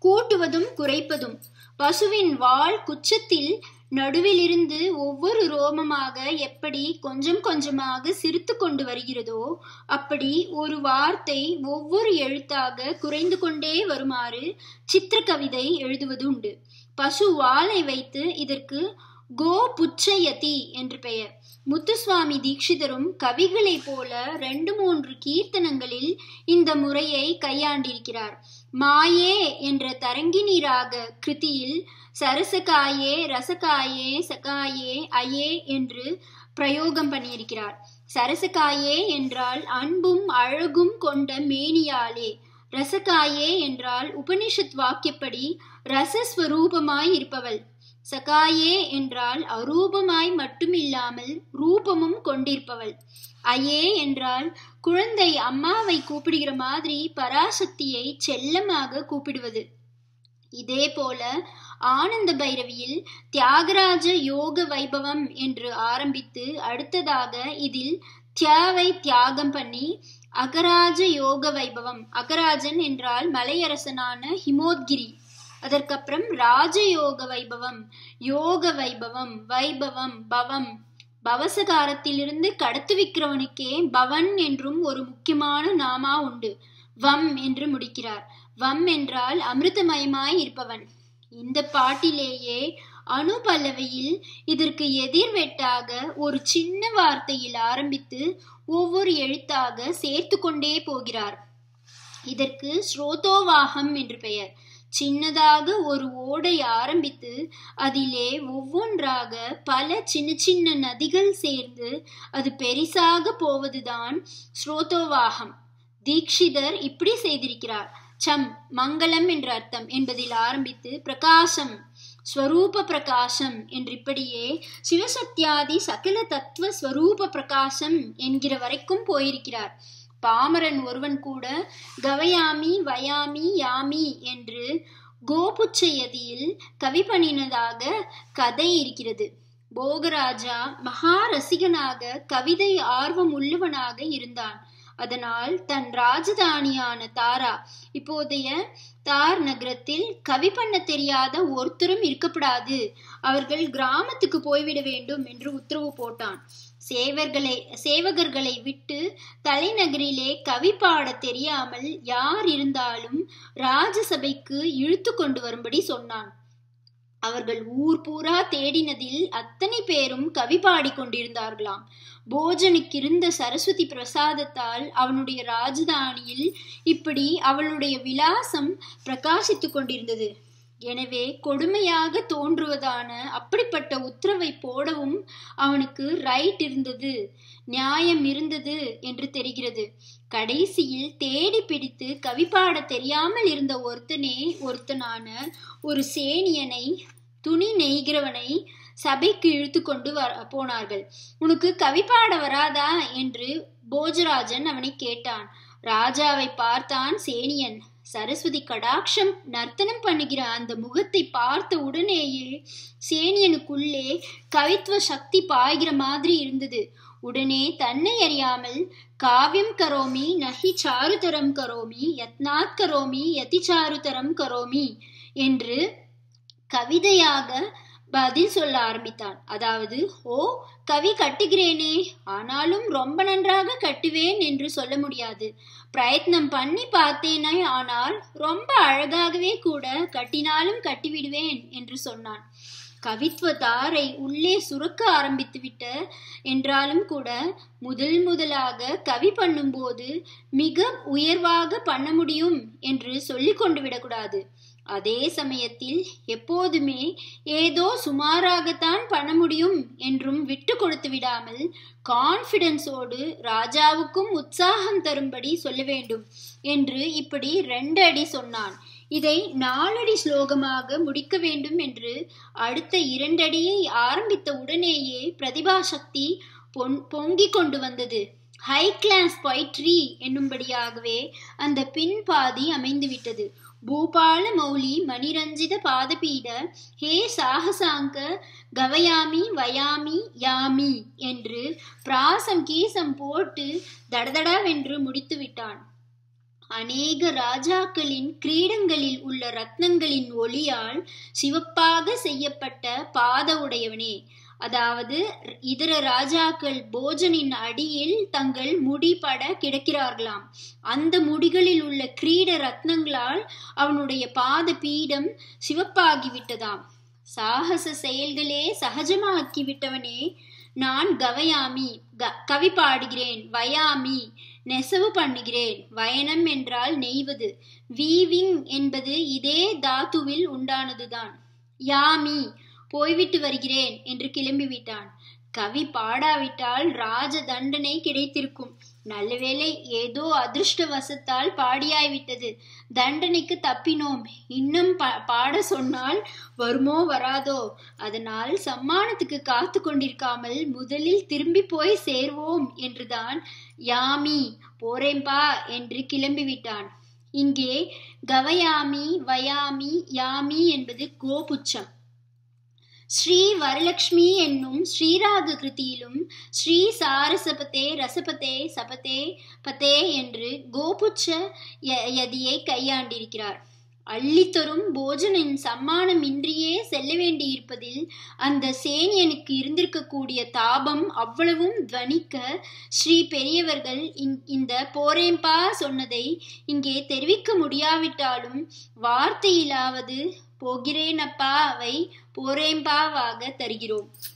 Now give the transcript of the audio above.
கூட்டுவதும் குறைப்பதும் பசுவின் வால் குச்சத்தில் நடுவிலிருந்து ஒவ்வொரு ரோமமாக எப்படி கொஞ்சம் கொஞ்சமாக சிரித்து கொண்டு வருகிறதோ அப்படி ஒரு வார்த்தை ஒவ்வொரு எழுத்தாக குறைந்து கொண்டே வருமாறு சித்திர கவிதை எழுதுவது உண்டு பசு வாளை வைத்து இதற்கு கோ புச்சயதி என்று பெயர் முத்துசுவாமி தீட்சிதரும் கவிகளைப் போல ரெண்டு மூன்று கீர்த்தனங்களில் இந்த முறையை கையாண்டிருக்கிறார் மாயே என்ற தரங்கிணி ராக கிருதியில் சரசகாயே ரசகாயே சகாயே அயே என்று பிரயோகம் பண்ணியிருக்கிறார் சரசகாயே என்றால் அன்பும் அழகும் கொண்ட மேனியாலே ரசகாயே என்றால் உபனிஷத் வாக்கியப்படி ரசஸ்வரூபமாய் இருப்பவள் சகாயே என்றால் அரூபமாய் மட்டுமில்லாமல் ரூபமும் கொண்டிருப்பவள் அயே என்றால் குழந்தை அம்மாவை கூப்பிடுகிற மாதிரி பராசக்தியை செல்லமாக கூப்பிடுவது இதே போல ஆனந்த பைரவியில் தியாகராஜ யோக வைபவம் என்று ஆரம்பித்து அடுத்ததாக இதில் தியாவை தியாகம் பண்ணி அகராஜ யோக வைபவம் அகராஜன் என்றால் மலையரசனான ஹிமோத்கிரி அதற்கப்புறம் ராஜயோக வைபவம் யோக வைபவம் வைபவம் பவம் பவசகாரத்திலிருந்து கடத்து விக்கிறவனுக்கே பவன் என்றும் ஒரு முக்கியமான நாமா உண்டு வம் என்று முடிக்கிறார் வம் என்றால் அமிர்தமயமாய் இருப்பவன் இந்த பாட்டிலேயே அணு பல்லவியில் இதற்கு எதிர்வெட்டாக ஒரு சின்ன வார்த்தையில் ஆரம்பித்து ஒவ்வொரு எழுத்தாக சேர்த்து கொண்டே போகிறார் இதற்கு ஸ்ரோதோவாகம் என்று பெயர் சின்னதாக ஒரு ஓடை ஆரம்பித்து அதிலே ஒவ்வொன்றாக பல சின்ன சின்ன நதிகள் சேர்ந்து அது பெரிசாக போவதுதான் ஸ்ரோதோவாகம் தீக்ஷிதர் இப்படி செய்திருக்கிறார் சம் மங்களம் என்ற அர்த்தம் என்பதில் ஆரம்பித்து பிரகாசம் ஸ்வரூப பிரகாசம் என்றிப்படியே சிவசக்தியாதி சகல தத்துவ ஸ்வரூப பிரகாசம் என்கிற வரைக்கும் போயிருக்கிறார் பாமரன் ஒருவன் கூட கவயாமி வயாமி யாமி என்று கோபுச்சயதியில் கவி பண்ணினதாக கதை இருக்கிறது போகராஜா மகா ரசிகனாக கவிதை ஆர்வம் உள்ளவனாக இருந்தான் அதனால் தன் ராஜதானியான தாரா இப்போதைய தார் நகரத்தில் கவி பண்ண தெரியாத ஒருத்தரும் இருக்கப்படாது அவர்கள் கிராமத்துக்கு போய்விட வேண்டும் என்று உத்தரவு போட்டான் சேவர்களை சேவகர்களை விட்டு தலைநகரிலே கவி பாட தெரியாமல் யார் இருந்தாலும் ராஜசபைக்கு இழுத்து கொண்டு வரும்படி சொன்னான் அவர்கள் ஊர் பூரா தேடினதில் அத்தனை பேரும் கவி பாடிக்கொண்டிருந்தார்களாம் போஜனுக்கு இருந்த சரஸ்வதி பிரசாதத்தால் அவனுடைய ராஜதானியில் இப்படி அவளுடைய விலாசம் பிரகாசித்துக் கொண்டிருந்தது எனவே கொடுமையாக தோன்றுவதான அப்படிப்பட்ட உத்தரவை போடவும் அவனுக்கு ரைட் இருந்தது நியாயம் இருந்தது என்று தெரிகிறது கடைசியில் தேடி பிடித்து கவி பாட தெரியாமல் இருந்த ஒருத்தனே ஒருத்தனான ஒரு சேனியனை துணி நெய்கிறவனை சபைக்கு இழுத்து கொண்டு வர போனார்கள் உனக்கு கவி பாட வராதா என்று போஜராஜன் அவனை கேட்டான் ராஜாவை பார்த்தான் சேனியன் சரஸ்வதி கடாட்சம் நர்த்தனம் பண்ணுகிற அந்த முகத்தை பார்த்த உடனேயே சேனியனுக்குள்ளே கவித்துவ சக்தி பாய்கிற மாதிரி இருந்தது உடனே தன்னை அறியாமல் காவியம் கரோமி நஹி சாருதரம் கரோமி யத்னாத் கரோமி யதி சாருதரம் கரோமி என்று கவிதையாக பதில் சொல்ல ஆரம்பித்தான் அதாவது ஓ கவி கட்டுகிறேனே ஆனாலும் ரொம்ப நன்றாக கட்டுவேன் என்று சொல்ல முடியாது பிரயத்னம் பண்ணி பார்த்தேனே ஆனால் ரொம்ப அழகாகவே கூட கட்டினாலும் கட்டிவிடுவேன் என்று சொன்னான் கவித்துவ தாரை உள்ளே சுரக்க ஆரம்பித்து விட்ட என்றாலும் கூட முதல் முதலாக கவி பண்ணும்போது மிக உயர்வாக பண்ண முடியும் என்று சொல்லிக் கொண்டு விடக்கூடாது அதே சமயத்தில் எப்போதுமே ஏதோ சுமாராகத்தான் பண்ண முடியும் என்றும் விட்டு கொடுத்து விடாமல் கான்ஃபிடன்ஸோடு ராஜாவுக்கும் உற்சாகம் தரும்படி சொல்ல வேண்டும் என்று இப்படி ரெண்டு அடி சொன்னான் இதை நாலடி ஸ்லோகமாக முடிக்க வேண்டும் என்று அடுத்த இரண்டடியை ஆரம்பித்த உடனேயே பிரதிபா சக்தி பொன் பொங்கிக் கொண்டு வந்தது ஹை கிளாஸ் பொய்ட்ரி என்னும்படியாகவே அந்த பின் பாதி அமைந்துவிட்டது பூபால மௌலி மணிரஞ்சித பாதபீட ஹே சாகசாங்க கவயாமி வயாமி யாமி என்று பிராசம் கீசம் போட்டு தடதடவென்று முடித்து விட்டான் அநேக ராஜாக்களின் கிரீடங்களில் உள்ள ரத்னங்களின் ஒளியால் சிவப்பாக செய்யப்பட்ட பாத உடையவனே அதாவது இதர ராஜாக்கள் போஜனின் அடியில் தங்கள் முடிபட கிடக்கிறார்களாம் அந்த முடிகளில் உள்ள கிரீட ரத்னங்களால் அவனுடைய பாத பீடம் சிவப்பாகிவிட்டதாம் சாகச செயல்களே சகஜமாக்கி விட்டவனே நான் கவயாமி க கவி பாடுகிறேன் வயாமி நெசவு பண்ணுகிறேன் வயனம் என்றால் நெய்வது வீவிங் என்பது இதே தாத்துவில் உண்டானதுதான் யாமி போய்விட்டு வருகிறேன் என்று கிளம்பிவிட்டான் கவி பாடாவிட்டால் ராஜ தண்டனை கிடைத்திருக்கும் நல்லவேளை ஏதோ அதிர்ஷ்டவசத்தால் பாடியாய்விட்டது தண்டனைக்கு தப்பினோம் இன்னும் பா பாட சொன்னால் வருமோ வராதோ அதனால் சம்மானத்துக்கு காத்து கொண்டிருக்காமல் முதலில் திரும்பி போய் சேர்வோம் என்றுதான் யாமி போறேம்பா என்று கிளம்பிவிட்டான் இங்கே கவயாமி வயாமி யாமி என்பது கோபுச்சம் ஸ்ரீ வரலக்ஷ்மி என்னும் ஸ்ரீராக கிருதியிலும் ஸ்ரீ சாரசபதே ரசபதே சபதே பதே என்று கோபுச்ச யதியை கையாண்டிருக்கிறார் அள்ளித்தரும் போஜனின் சம்மானம் இன்றியே செல்ல வேண்டியிருப்பதில் அந்த சேனியனுக்கு இருந்திருக்கக்கூடிய தாபம் அவ்வளவும் துவனிக்க ஸ்ரீ பெரியவர்கள் இந்த போரேம்பா சொன்னதை இங்கே தெரிவிக்க முடியாவிட்டாலும் வார்த்தையிலாவது போகிறேனப்பாவை போரேம்பாவாக தருகிறோம்